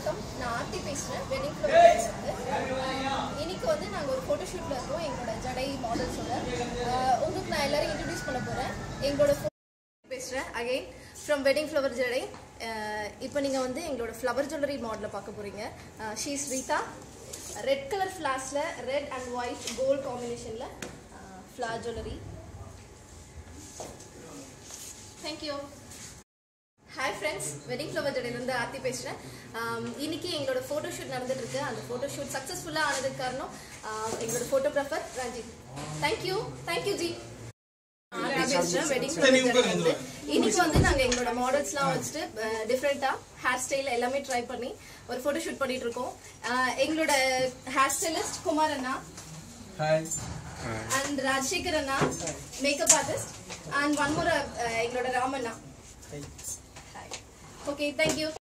வணக்கம் நான் ஆர்த்தி பேசுகிறேன் வெட்டிங் ஃப்ளவர்ஸ் வந்து இன்னைக்கு வந்து நாங்கள் ஒரு ஃபோட்டோஷூட்டில் இருக்கோம் எங்களோட ஜடை மாடல்ஸோட அஹ், உங்களுக்கு நான் எல்லாரையும் இன்ட்ரடியூஸ் பண்ண போகிறேன் எங்களோட பேசுகிறேன் அகைன் ஃப்ரம் வெட்டிங் ஃப்ளவர் ஜடை இப்போ நீங்கள் வந்து எங்களோட ஃப்ளவர் ஜுவல்லரி மாடலில் பார்க்க போகிறீங்க ஷீஸ் ரீதா ரெட் கலர் ஃப்ளாஷில் ரெட் அண்ட் ஒயிட் கோல்ட் காம்பினேஷனில் flower jewellery thank you hi friends wedding flower ஜடையிலேருந்து ஆர்த்தி பேசுகிறேன் இன்னைக்கு எங்களோட ஃபோட்டோ ஷூட் நடந்துட்டு இருக்கு அந்த ஃபோட்டோ ஷூட் சக்ஸஸ்ஃபுல்லாக ஆனதுக்கு காரணம் ஆஹ் எங்களோட photographer Ranjith thank you thank you ji Aarthi பேசுகிறேன் வெட்டிங் ஃப்ளவர் ஜடையிலேருந்து இன்னைக்கு வந்து நாங்கள் எங்களோட மாடல்ஸ்லாம் வச்சுட்டு டிஃப்ரெண்ட்டாக ஹேர் ஸ்டைல் எல்லாமே ட்ரை பண்ணி ஒரு ஃபோட்டோ ஷூட் பண்ணிட்டு இருக்கோம் ஆஹ் எங்களோட ஹேர் ஸ்டைலிஸ்ட் குமார் அண்ணா ஹாய் அண்ட் ராஜசேகர் அண்ணா makeup artist and one more எங்களோட ராமண்ணா ஓகே தேங்க்யூ